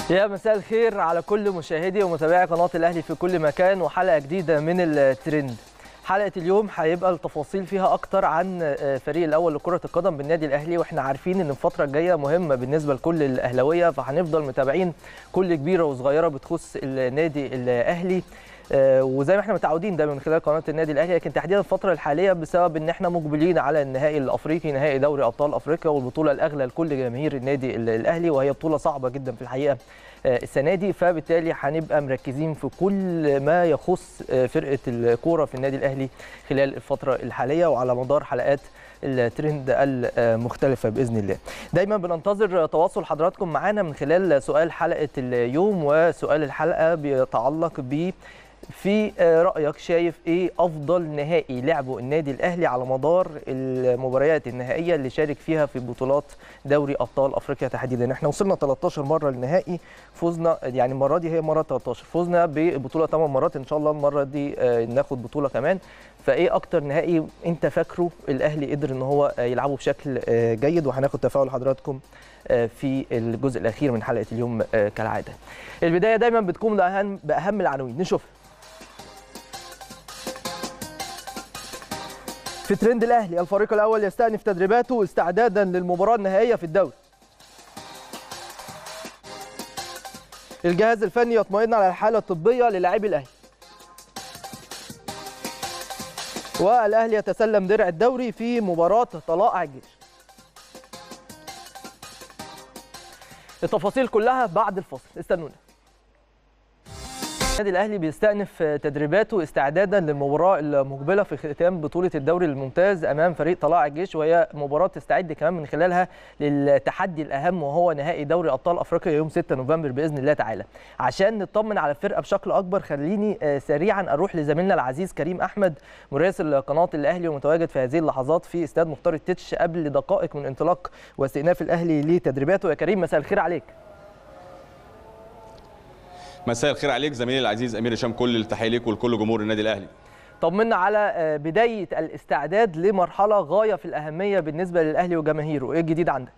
يا مساء الخير على كل مشاهدي ومتابعي قناة الأهلي في كل مكان وحلقة جديدة من الترند حلقة اليوم هيبقى التفاصيل فيها أكتر عن فريق الأول لكرة القدم بالنادي الأهلي وإحنا عارفين إن الفترة الجاية مهمة بالنسبة لكل الأهلاوية فهنفضل متابعين كل كبيرة وصغيرة بتخص النادي الأهلي وزي ما احنا متعودين دايما من خلال قناه النادي الاهلي لكن تحديدا الفتره الحاليه بسبب ان احنا مقبلين على النهائي الافريقي نهائي دوري ابطال افريقيا والبطوله الاغلى لكل جماهير النادي الاهلي وهي بطوله صعبه جدا في الحقيقه السنه دي فبالتالي هنبقى مركزين في كل ما يخص فرقه الكوره في النادي الاهلي خلال الفتره الحاليه وعلى مدار حلقات الترند المختلفة بإذن الله دايما بننتظر تواصل حضراتكم معنا من خلال سؤال حلقة اليوم وسؤال الحلقة بيتعلق ب في رايك شايف ايه افضل نهائي لعبه النادي الاهلي على مدار المباريات النهائيه اللي شارك فيها في بطولات دوري ابطال افريقيا تحديدا احنا وصلنا 13 مره للنهائي فوزنا يعني المره دي هي مره 13 فوزنا ببطوله 8 مرات ان شاء الله المره دي ناخد بطوله كمان فايه اكتر نهائي انت فاكره الاهلي قدر ان هو يلعبه بشكل جيد وهناخد تفاعل حضراتكم في الجزء الاخير من حلقه اليوم كالعاده البدايه دايما بتكون باهم باهم العناوين نشوفها في ترند الاهلي الفريق الاول يستأنف تدريباته استعدادا للمباراه النهائيه في الدوري الجهاز الفني يطمئن على الحاله الطبيه للاعبي الاهلي والاهلي يتسلم درع الدوري في مباراه طلائع الجيش التفاصيل كلها بعد الفصل استنونا النادي الاهلي بيستأنف تدريباته استعدادا للمباراه المقبله في ختام بطوله الدوري الممتاز امام فريق طلائع الجيش وهي مباراه تستعد كمان من خلالها للتحدي الاهم وهو نهائي دوري ابطال افريقيا يوم 6 نوفمبر باذن الله تعالى عشان نطمن على الفرقه بشكل اكبر خليني سريعا اروح لزميلنا العزيز كريم احمد مراسل قناه الاهلي ومتواجد في هذه اللحظات في استاد مختار التتش قبل دقائق من انطلاق واستئناف الاهلي لتدريباته يا كريم مساء الخير عليك مساء الخير عليك زميلي العزيز امير هشام كل التحيه ليك ولكل جمهور النادي الاهلي طمنا على بدايه الاستعداد لمرحله غايه في الاهميه بالنسبه للاهلي وجماهيره ايه الجديد عندك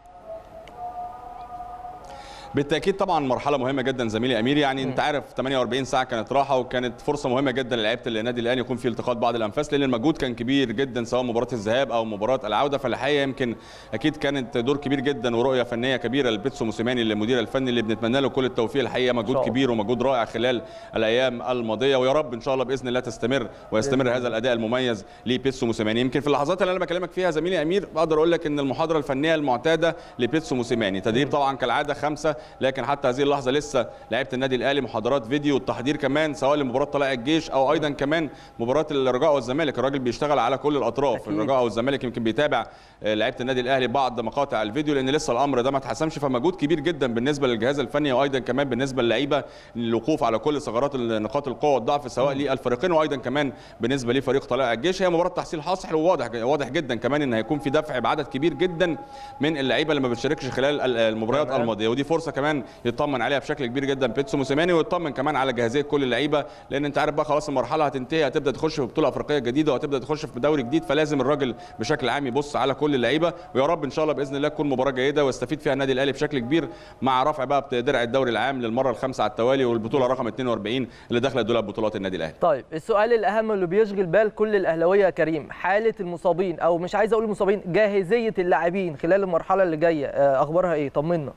بالتاكيد طبعا مرحله مهمه جدا زميلي امير يعني م. انت عارف 48 ساعه كانت راحه وكانت فرصه مهمه جدا للعيبه النادي الاهلي يكون في التقاط بعض الانفاس لان المجهود كان كبير جدا سواء مباراه الذهاب او مباراه العوده فالحقيقه يمكن اكيد كانت دور كبير جدا ورؤيه فنيه كبيره لبيتسو موسيماني المدير الفني اللي بنتمنى له كل التوفيق الحقيقه مجهود كبير ومجهود رائع خلال الايام الماضيه ويا رب ان شاء الله باذن الله تستمر ويستمر هذا الاداء المميز لبيتسو موسيماني يمكن في اللحظات اللي انا بكلمك فيها زميلي امير بقدر اقول لك ان المحاضره الفنيه المعتاده لبيتسو موسيماني تدريب طبعا كالعاده خمسه لكن حتى هذه اللحظه لسه لعيبه النادي الاهلي محاضرات فيديو والتحضير كمان سواء لمباراه طلائع الجيش او ايضا كمان مباراه الرجاء والزمالك الراجل بيشتغل على كل الاطراف أكيد. الرجاء والزمالك يمكن بيتابع لعيبه النادي الاهلي بعض مقاطع الفيديو لان لسه الامر ده ما اتحسمش فمجهود كبير جدا بالنسبه للجهاز الفني وايضا كمان بالنسبه للعيبه الوقوف على كل ثغرات نقاط القوه والضعف سواء للفريقين وايضا كمان بالنسبه لفريق طلائع الجيش هي مباراه تحصيل حاصل وواضح واضح جدا كمان ان هيكون في دفع بعدد كبير جدا من اللعيبه اللي ما بتشاركش خلال المباريات الماضيه ودي فرصه كمان يطمن عليها بشكل كبير جدا بيتسو موسيماني ويطمن كمان على جاهزيه كل اللعيبه لان انت عارف بقى خلاص المرحله هتنتهي هتبدا تخش في بطوله افريقيه جديده وهتبدا تخش في دوري جديد فلازم الراجل بشكل عام يبص على كل اللعيبه ويا رب ان شاء الله باذن الله تكون مباراه جيده ويستفيد فيها النادي الاهلي بشكل كبير مع رفع بقى درع الدوري العام للمره الخامسه على التوالي والبطوله رقم 42 اللي داخله دولاب بطولات النادي الاهلي. طيب السؤال الاهم اللي بيشغل بال كل الاهلاويه يا كريم حاله المصابين او مش عايز اقول المصابين جاهزيه اللاعبين خلال المرحله اللي جايه اخبارها ايه؟ طمنا.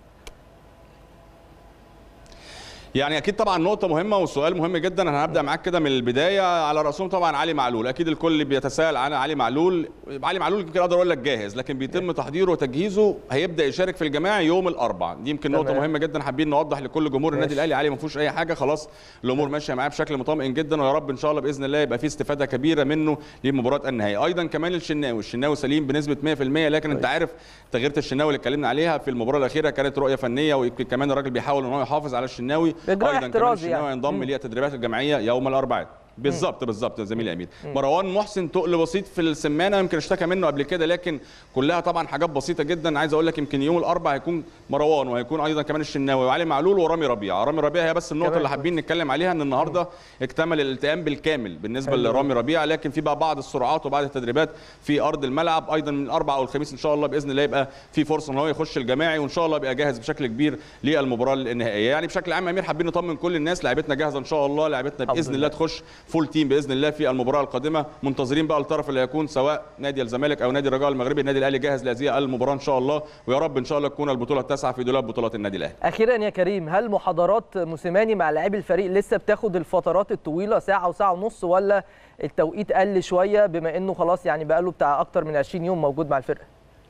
يعني اكيد طبعا نقطه مهمه وسؤال مهم جدا انا هبدا معاك كده من البدايه على راسهم طبعا علي معلول اكيد الكل بيتساءل عن علي معلول علي معلول يمكن اقدر اقول لك جاهز لكن بيتم تحضيره وتجهيزه هيبدا يشارك في الجماعي يوم الاربعاء دي يمكن نقطه مهمه جدا حابين نوضح لكل جمهور النادي الاهلي علي ما فيهوش اي حاجه خلاص الامور ماشيه معاه بشكل مطمئن جدا ويا رب ان شاء الله باذن الله يبقى في استفاده كبيره منه لمباراه النهائي ايضا كمان الشناوي الشناوي سليم بنسبه 100% لكن انت عارف تغيير الشناوي اللي اتكلمنا عليها في المباراه الاخيره كانت رؤيه فنيه ويمكن كمان الراجل بيحاول ان هو يحافظ على الشناوي ايضا كمان الشناوي ينضم للتدريبات الجماعيه يوم الاربعاء بالظبط بالظبط يا زميلي امير مروان محسن تقل بسيط في السمانه يمكن اشتكى منه قبل كده لكن كلها طبعا حاجات بسيطه جدا عايز اقول لك يمكن يوم الاربعاء هيكون مروان وهيكون ايضا كمان الشناوي وعلي معلول ورامي ربيعه رامي ربيعه هي بس النقطه كمان اللي حابين نتكلم عليها ان النهارده اكتمل الالتئام بالكامل بالنسبه حلو. لرامي ربيعه لكن في بقى بعض السرعات وبعض التدريبات في ارض الملعب ايضا من الاربعاء او الخميس ان شاء الله باذن الله يبقى في فرصه ان هو يخش الجماعي وان شاء الله يبقى جاهز بشكل كبير للمباراه النهائيه يعني بشكل عام يا امير حابين نطمن كل الناس لعيبتنا جاهزه ان شاء الله لعيبتنا الحمد باذن لله. الله تخش فول تيم باذن الله في المباراه القادمه منتظرين بقى الطرف اللي هيكون سواء نادي الزمالك او نادي الرجاء المغربي النادي الاهلي جاهز لهذه المباراه ان شاء الله ويا رب ان شاء الله تكون البطوله التاسعه في دولاب بطولات النادي الاهلي اخيرا يا كريم هل محاضرات موسيماني مع لاعبي الفريق لسه بتاخد الفترات الطويله ساعه وساعه ونص ولا التوقيت قل شويه بما انه خلاص يعني بقى له بتاع اكتر من 20 يوم موجود مع الفرقه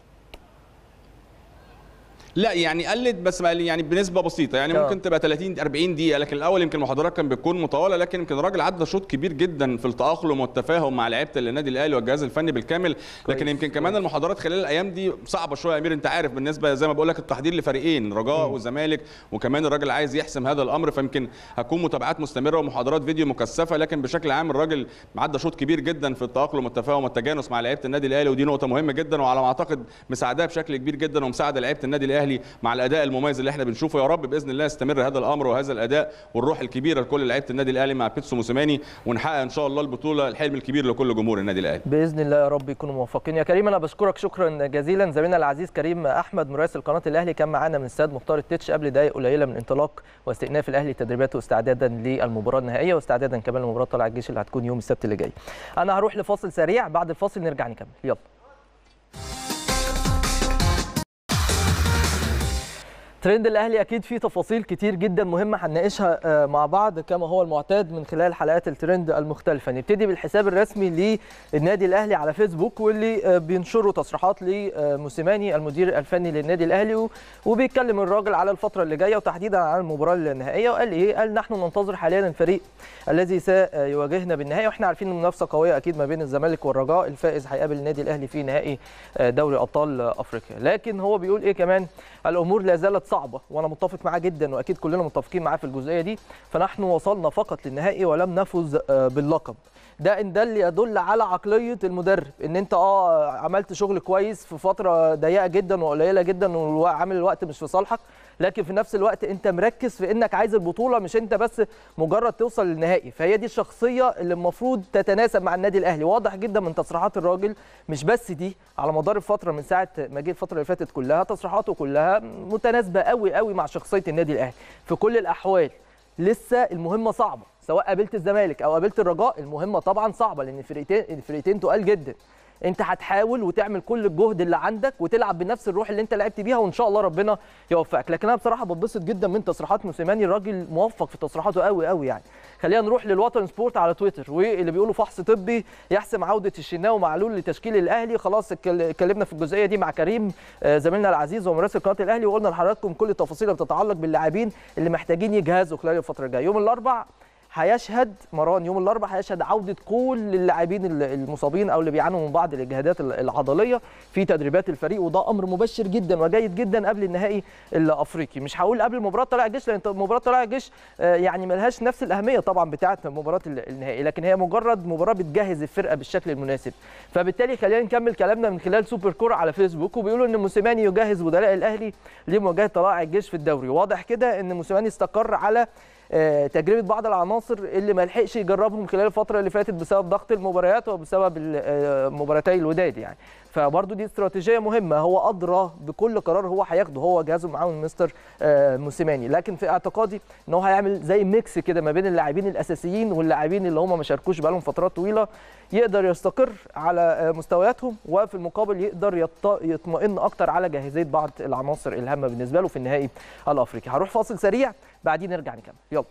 لا يعني قلت بس ما- يعني بنسبه بسيطه يعني آه. ممكن تبقى 30 40 دقيقه لكن الاول يمكن المحاضرات كان بتكون مطوله لكن يمكن الراجل عدى شوط كبير جدا في التاقلم والتفاهم مع لعيبه النادي الاهلي والجهاز الفني بالكامل لكن كويس، يمكن كمان المحاضرات خلال الايام دي صعبه شويه يا امير انت عارف بالنسبه زي ما بقول لك التحضير لفريقين رجاء وزمالك وكمان الراجل عايز يحسم هذا الامر فيمكن هتكون متابعات مستمره ومحاضرات فيديو مكثفه لكن بشكل عام الراجل عدى شوط كبير جدا في التاقلم والتفاهم والتجانس مع لعيبه النادي الاهلي ودي نقطه مهمه جدا وعلى ما اعتقد مساعداه بشكل كبير جدا ومساعده لعيبه النادي الاهلي مع الاداء المميز اللي احنا بنشوفه يا رب باذن الله يستمر هذا الامر وهذا الاداء والروح الكبيره لكل لعيبه النادي الاهلي مع بيتسو موسيماني ونحقق ان شاء الله البطوله الحلم الكبير لكل جمهور النادي الاهلي باذن الله يا رب يكونوا موفقين يا كريم انا بشكرك شكرا جزيلا زميلنا العزيز كريم احمد مراسل قناه الاهلي كان معانا من استاد مختار التتش قبل دقائق قليله من انطلاق واستئناف الاهلي تدريباته استعدادا للمباراه النهائيه واستعدادا كمان لمباراه طلائع الجيش اللي هتكون يوم السبت اللي جاي انا هروح لفاصل سريع بعد الفاصل نرجع نكمل يلا ترند الاهلي اكيد فيه تفاصيل كتير جدا مهمه هنناقشها آه، مع بعض كما هو المعتاد من خلال حلقات الترند المختلفه نبتدي بالحساب الرسمي للنادي الاهلي على فيسبوك واللي آه، بينشروا تصريحات لموسيماني المدير الفني للنادي الاهلي و- وبيتكلم الراجل على الفتره اللي جايه وتحديدا على المباراه النهائيه وقال ايه قال نحن ننتظر حاليا الفريق الذي سيواجهنا بالنهائي واحنا عارفين ان المنافسه قويه اكيد ما بين الزمالك والرجاء الفائز هيقابل النادي الاهلي في نهائي آه، دوري ابطال افريقيا لكن هو بيقول ايه كمان الامور لا زالت صعبه وانا متفق معاه جدا واكيد كلنا متفقين معاه في الجزئيه دي فنحن وصلنا فقط للنهائي ولم نفز آه، باللقب ده ان ده اللي يدل على عقليه المدرب ان انت اه عملت شغل كويس في فتره ضيقه جدا وقليله جدا وعامل الوقت مش في صالحك لكن في نفس الوقت انت مركز في انك عايز البطوله مش انت بس مجرد توصل للنهائي فهي دي الشخصيه اللي المفروض تتناسب مع النادي الاهلي واضح جدا من تصريحات الراجل مش بس دي على مدار الفتره من ساعه ما جه الفتره اللي فاتت كلها تصريحاته كلها متناسبه قوي قوي مع شخصيه النادي الاهلي في كل الاحوال لسه المهمه صعبه سواء قابلت الزمالك او قابلت الرجاء المهمه طبعا صعبه لان الفريقين الفريقين تقال جدا انت هتحاول وتعمل كل الجهد اللي عندك وتلعب بنفس الروح اللي انت لعبت بيها وان شاء الله ربنا يوفقك لكن انا بصراحه بتبسط جدا من تصريحات موسيماني الراجل موفق في تصريحاته قوي قوي يعني خلينا نروح للوطن سبورت على تويتر واللي بيقولوا فحص طبي يحسم عوده الشناوي ومعلول لتشكيل الاهلي خلاص اتكل- اتكلمنا في الجزئيه دي مع كريم آه، زميلنا العزيز ومراسل قناه الاهلي وقلنا لحضراتكم كل التفاصيل اللي بتتعلق باللاعبين اللي محتاجين يجهزوا خلال الفتره الجايه يوم الاربع هيشهد مران يوم الاربعاء هيشهد عوده كل اللاعبين ال- المصابين او اللي بيعانوا من بعض الاجهادات ال- العضليه في تدريبات الفريق وده امر مبشر جدا وجيد جدا قبل النهائي الافريقي مش هقول قبل مباراه طلائع الجيش لان مباراه طلائع الجيش آه، يعني ملهاش نفس الاهميه طبعا بتاعه مباراه ال- النهائي لكن هي مجرد مباراه بتجهز الفرقه بالشكل المناسب فبالتالي خلينا نكمل كلامنا من خلال سوبر كوره على فيسبوك وبيقولوا ان موسيماني يجهز بدلاء الاهلي لمواجهه طلائع الجيش في الدوري واضح كده ان موسيماني استقر على آه، تجربه بعض العناصر اللي ما لحقش يجربهم خلال الفتره اللي فاتت بسبب ضغط المباريات وبسبب ال- آه، مباراتي الوداد يعني فبرضه دي استراتيجيه مهمه هو ادرى بكل قرار هو هياخده هو جهازه معاون مستر آه، موسيماني لكن في اعتقادي ان هو هيعمل زي ميكس كده ما بين اللاعبين الاساسيين واللاعبين اللي هم ما شاركوش بقالهم فترات طويله يقدر يستقر على آه، مستوياتهم وفي المقابل يقدر يط- يطمئن اكتر على جاهزيه بعض العناصر الهامه بالنسبه له في النهائي الافريقي هروح فاصل سريع بعدين نرجع نكمل يلا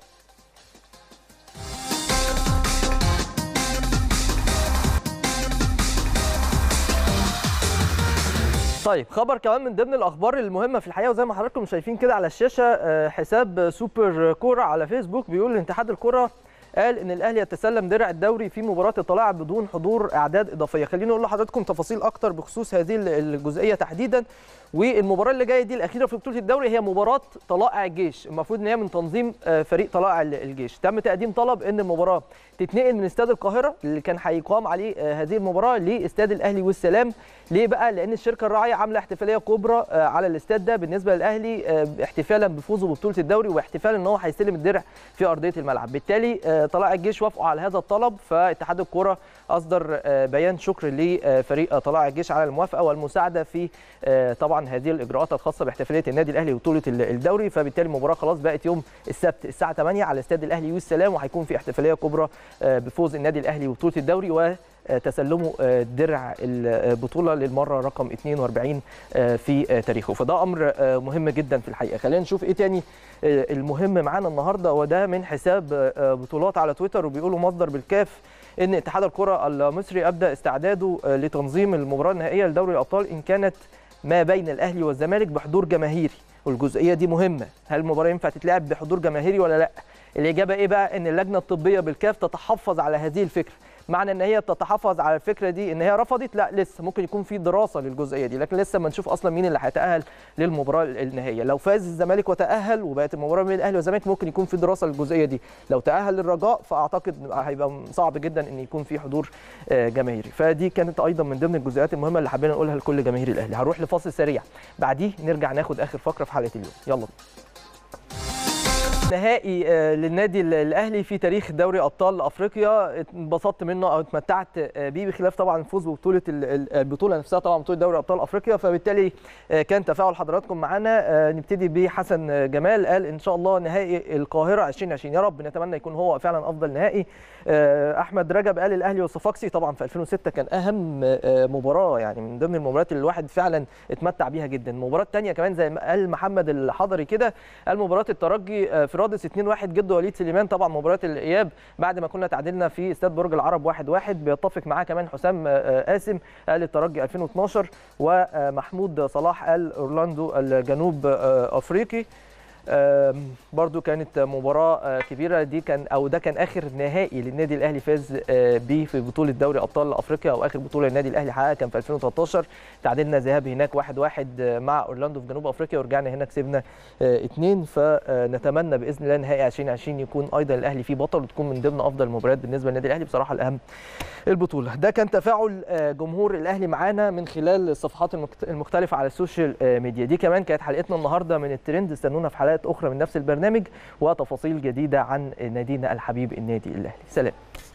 طيب خبر كمان من ضمن الاخبار المهمه في الحقيقه وزي ما حضراتكم شايفين كده على الشاشه آه، حساب سوبر كوره على فيسبوك بيقول ان اتحاد الكره قال ان الاهلي يتسلم درع الدوري في مباراه الطلائع بدون حضور اعداد اضافيه خليني اقول لحضراتكم تفاصيل اكتر بخصوص هذه الجزئيه تحديدا والمباراه اللي جايه دي الاخيره في بطوله الدوري هي مباراه طلائع الجيش المفروض ان هي من تنظيم فريق طلائع الجيش تم تقديم طلب ان المباراه تتنقل من استاد القاهره اللي كان هيقام عليه هذه المباراه لاستاد الاهلي والسلام ليه بقى لان الشركه الراعيه عامله احتفاليه كبرى على الاستاد ده بالنسبه للاهلي احتفالا بفوزه ببطوله الدوري واحتفالا ان هو هيستلم الدرع في ارضيه الملعب بالتالي طلائع الجيش وافقوا على هذا الطلب فاتحاد الكره اصدر بيان شكر لفريق طلائع الجيش على الموافقه والمساعده في طبعا هذه الاجراءات الخاصه باحتفاليه النادي الاهلي وبطوله الدوري فبالتالي المباراه خلاص بقت يوم السبت الساعه 8 على استاد الاهلي والسلام وهيكون في احتفاليه كبرى بفوز النادي الاهلي وبطوله الدوري و تسلموا درع البطوله للمره رقم 42 في تاريخه فده امر مهم جدا في الحقيقه خلينا نشوف ايه تاني المهم معانا النهارده وده من حساب بطولات على تويتر وبيقولوا مصدر بالكاف ان اتحاد الكره المصري ابدا استعداده لتنظيم المباراه النهائيه لدوري الابطال ان كانت ما بين الاهلي والزمالك بحضور جماهيري والجزئيه دي مهمه هل المباراه ينفع تتلعب بحضور جماهيري ولا لا الاجابه ايه بقى ان اللجنه الطبيه بالكاف تتحفظ على هذه الفكره معنى ان هي بتتحفظ على الفكره دي ان هي رفضت لا لسه ممكن يكون في دراسه للجزئيه دي لكن لسه ما نشوف اصلا مين اللي هيتاهل للمباراه النهائيه لو فاز الزمالك وتاهل وبقت المباراه بين الاهلي والزمالك ممكن يكون في دراسه للجزئيه دي لو تاهل الرجاء فاعتقد هيبقى صعب جدا ان يكون في حضور جماهيري فدي كانت ايضا من ضمن الجزئيات المهمه اللي حبينا نقولها لكل جماهير الاهلي هنروح لفاصل سريع بعديه نرجع ناخد اخر فقره في حلقه اليوم يلا نهائي للنادي الاهلي في تاريخ دوري ابطال افريقيا انبسطت منه او اتمتعت بيه بخلاف طبعا الفوز ببطوله البطوله نفسها طبعا بطوله دوري ابطال افريقيا فبالتالي كان تفاعل حضراتكم معانا نبتدي بحسن جمال قال ان شاء الله نهائي القاهره 2020 يا رب نتمنى يكون هو فعلا افضل نهائي احمد رجب قال الاهلي والصفاقسي طبعا في 2006 كان اهم مباراه يعني من ضمن المباريات اللي الواحد فعلا اتمتع بيها جدا المباراه الثانيه كمان زي ما قال محمد الحضري كده قال مباراه الترجي في رادس 2-1 جد وليد سليمان طبعا مباراه الاياب بعد ما كنا تعادلنا في استاد برج العرب 1-1 بيتفق معاه كمان حسام قاسم قال الترجي 2012 ومحمود صلاح قال اورلاندو الجنوب افريقي برضو كانت مباراة كبيرة دي كان أو ده كان آخر نهائي للنادي الأهلي فاز بيه في بطولة دوري أبطال أفريقيا أو آخر بطولة النادي الأهلي حققها كان في 2013 تعادلنا ذهاب هناك 1-1 واحد واحد مع أورلاندو في جنوب أفريقيا ورجعنا هنا كسبنا اثنين فنتمنى بإذن الله نهائي 2020 يكون أيضا الأهلي فيه بطل وتكون من ضمن أفضل المباريات بالنسبة للنادي الأهلي بصراحة الأهم البطولة ده كان تفاعل جمهور الأهلي معانا من خلال الصفحات المختلفة على السوشيال ميديا دي كمان كانت حلقتنا النهاردة من الترند استنونا في حلقات أخرى من نفس البرنامج وتفاصيل جديدة عن نادينا الحبيب النادي الأهلي سلام